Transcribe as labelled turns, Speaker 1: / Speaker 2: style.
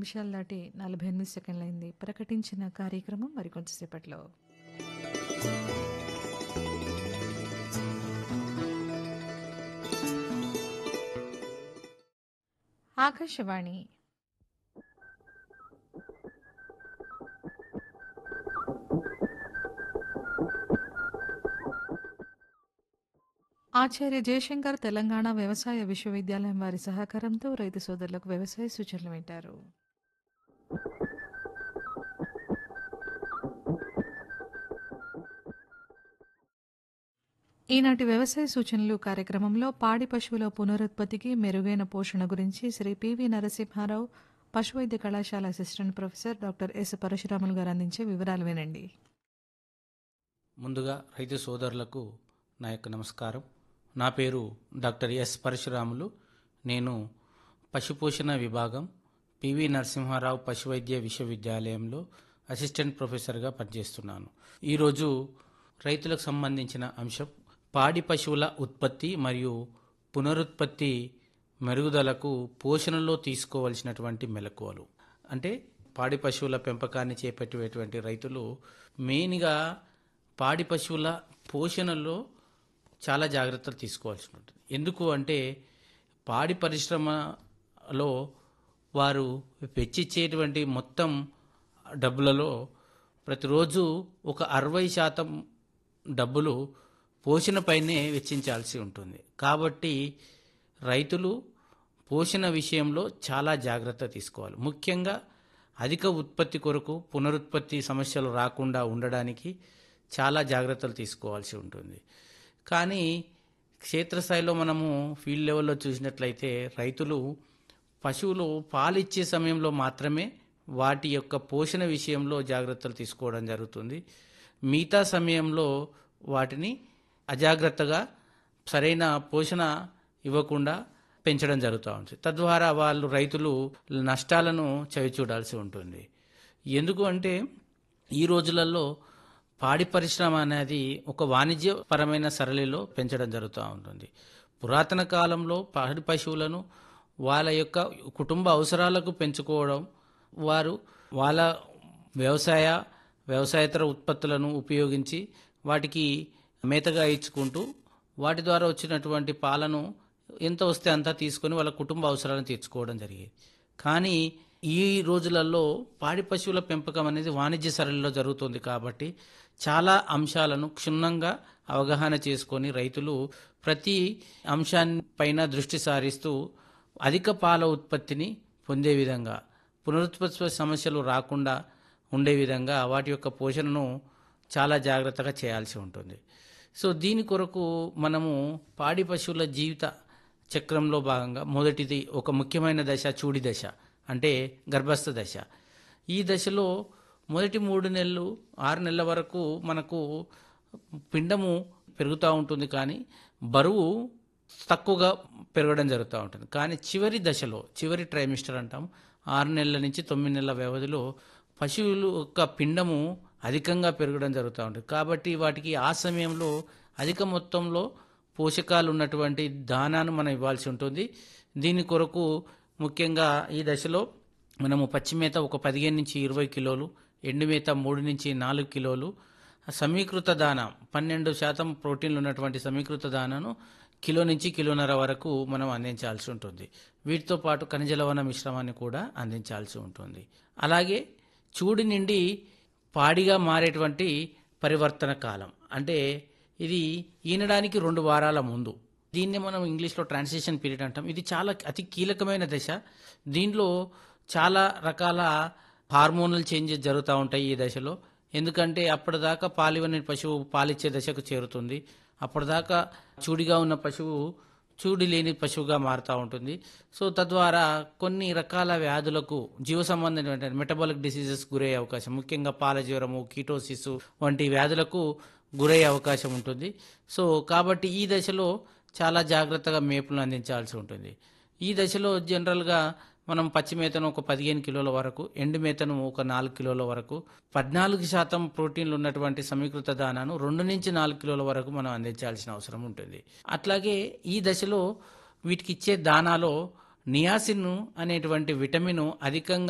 Speaker 1: నిమిషాలు దాటి నలభై ఎనిమిది సెకండ్లైంది ప్రకటించిన కార్యక్రమం మరికొంతసేపట్లో ఆకాశవాణి ఆచార్య జయశంకర్ తెలంగాణ వ్యవసాయ విశ్వవిద్యాలయం వారి సహకారంతో రైతు సోదరులకు వ్యవసాయ సూచనలు వింటారు ఈనాటి వ్యవసాయ సూచనలు కార్యక్రమంలో పాడి పశువుల పునరుత్పత్తికి మెరుగైన పోషణ గురించి శ్రీ పివి నరసింహారావు పశువైద్య కళాశాల assistant professor doctor S Parasuramulu గారు అందించే వివరాలు వినండి
Speaker 2: ముందుగా రైతు సోదరులకు నా యొక్క నమస్కారం నా పేరు డాక్టర్ ఎస్ పరశురాములు నేను పశుపోషణ విభాగం పివి నరసింహారావు పశువైద్య విశ్వవిద్యాలయంలో అసిస్టెంట్ ప్రొఫెసర్గా పనిచేస్తున్నాను ఈరోజు రైతులకు సంబంధించిన అంశం పాడి పశువుల ఉత్పత్తి మరియు పునరుత్పత్తి మెరుగుదలకు పోషణలో తీసుకోవలసినటువంటి మెలకువలు అంటే పాడి పశువుల పెంపకాన్ని చేపట్టేటువంటి రైతులు మెయిన్గా పాడి పశువుల పోషణలో చాలా జాగ్రత్తలు తీసుకోవాల్సి ఉంటుంది ఎందుకు అంటే పాడి పరిశ్రమలో వారు వెచ్చిచ్చేటువంటి మొత్తం డబ్బులలో ప్రతిరోజు ఒక అరవై శాతం డబ్బులు పోషణపైనే వెచ్చించాల్సి ఉంటుంది కాబట్టి రైతులు పోషణ విషయంలో చాలా జాగ్రత్త తీసుకోవాలి ముఖ్యంగా అధిక ఉత్పత్తి కొరకు పునరుత్పత్తి సమస్యలు రాకుండా ఉండడానికి చాలా జాగ్రత్తలు తీసుకోవాల్సి ఉంటుంది కానీ క్షేత్రస్థాయిలో మనము ఫీల్డ్ లెవెల్లో చూసినట్లయితే రైతులు పశువులు పాలిచ్చే సమయంలో మాత్రమే వాటి యొక్క పోషణ విషయంలో జాగ్రత్తలు తీసుకోవడం జరుగుతుంది మిగతా సమయంలో వాటిని అజాగ్రత్తగా సరైన పోషణ ఇవ్వకుండా పెంచడం జరుగుతూ ఉంటుంది తద్వారా వాళ్ళు రైతులు నష్టాలను చవిచూడాల్సి ఉంటుంది ఎందుకు అంటే ఈ రోజులలో పాడి పరిశ్రమ అనేది ఒక వాణిజ్యపరమైన సరళిలో పెంచడం జరుగుతూ ఉంటుంది పురాతన కాలంలో పాడి పశువులను వాళ్ళ యొక్క కుటుంబ అవసరాలకు పెంచుకోవడం వారు వాళ్ళ వ్యవసాయ వ్యవసాయేతర ఉత్పత్తులను ఉపయోగించి వాటికి మేతగా ఇచ్చుకుంటూ వాటి ద్వారా వచ్చినటువంటి పాలను ఎంత వస్తే అంత తీసుకొని వాళ్ళ కుటుంబ అవసరాలను తీర్చుకోవడం జరిగేది కానీ ఈ రోజులలో పాడి పశువుల పెంపకం అనేది వాణిజ్య సరళిలో జరుగుతుంది కాబట్టి చాలా అంశాలను క్షుణ్ణంగా అవగాహన చేసుకొని రైతులు ప్రతి అంశాన్పైన దృష్టి సారిస్తూ అధిక పాల ఉత్పత్తిని పొందే విధంగా పునరుత్పత్తి సమస్యలు రాకుండా ఉండే విధంగా వాటి యొక్క పోషణను చాలా జాగ్రత్తగా చేయాల్సి ఉంటుంది సో దీని కొరకు మనము పాడి పశువుల జీవిత చక్రంలో భాగంగా మొదటిది ఒక ముఖ్యమైన దశ చూడి దశ అంటే గర్భస్థ దశ ఈ దశలో మొదటి మూడు నెలలు ఆరు నెలల వరకు మనకు పిండము పెరుగుతూ ఉంటుంది కానీ బరువు తక్కువగా పెరగడం జరుగుతూ ఉంటుంది కానీ చివరి దశలో చివరి ట్రైమిస్టర్ అంటాం ఆరు నెలల నుంచి తొమ్మిది నెలల వ్యవధిలో పశువులు యొక్క పిండము అధికంగా పెరగడం జరుగుతూ ఉంటుంది కాబట్టి వాటికి ఆ సమయంలో అధిక మొత్తంలో పోషకాలు ఉన్నటువంటి దానాను మనం ఇవ్వాల్సి ఉంటుంది దీని కొరకు ముఖ్యంగా ఈ దశలో మనము పచ్చిమేత ఒక పదిహేను నుంచి ఇరవై కిలోలు ఎండుమేత మూడు నుంచి నాలుగు కిలోలు సమీకృత దాన పన్నెండు శాతం ప్రోటీన్లు ఉన్నటువంటి సమీకృత దానాను కిలో నుంచి కిలోన్నర వరకు మనం అందించాల్సి ఉంటుంది వీటితో పాటు ఖనిజ లవణ మిశ్రమాన్ని కూడా అందించాల్సి ఉంటుంది అలాగే చూడి నుండి పాడిగా మారేటువంటి పరివర్తన కాలం అంటే ఇది ఈనడానికి రెండు వారాల ముందు దీన్ని మనం ఇంగ్లీష్లో ట్రాన్సిషన్ పీరియడ్ అంటాం ఇది చాలా అతి కీలకమైన దశ దీనిలో చాలా రకాల హార్మోనల్ చేంజెస్ జరుగుతూ ఉంటాయి ఈ దశలో ఎందుకంటే అప్పటిదాకా పాలివని పశువు పాలిచ్చే దశకు చేరుతుంది అప్పటిదాకా చూడిగా ఉన్న పశువు చూడి లేని పశువుగా మారుతూ ఉంటుంది సో తద్వారా కొన్ని రకాల వ్యాధులకు జీవ సంబంధమైన మెటబాలిక్ డిసీజెస్ గురయ్యే అవకాశం ముఖ్యంగా పాల జ్వరము కీటోసిస్ వంటి వ్యాధులకు గురయ్యే అవకాశం ఉంటుంది సో కాబట్టి ఈ దశలో చాలా జాగ్రత్తగా మేపులను అందించాల్సి ఉంటుంది ఈ దశలో జనరల్గా మనం పచ్చి మేతను ఒక పదిహేను కిలోల వరకు ఎండు మేతను ఒక నాలుగు కిలోల వరకు పద్నాలుగు శాతం ప్రోటీన్లు ఉన్నటువంటి సమీకృత దానాను రెండు నుంచి నాలుగు కిలోల వరకు మనం అందించాల్సిన అవసరం ఉంటుంది అట్లాగే ఈ దశలో వీటికి ఇచ్చే దానాలో నియాసిన్ అనేటువంటి విటమిన్ అధికంగా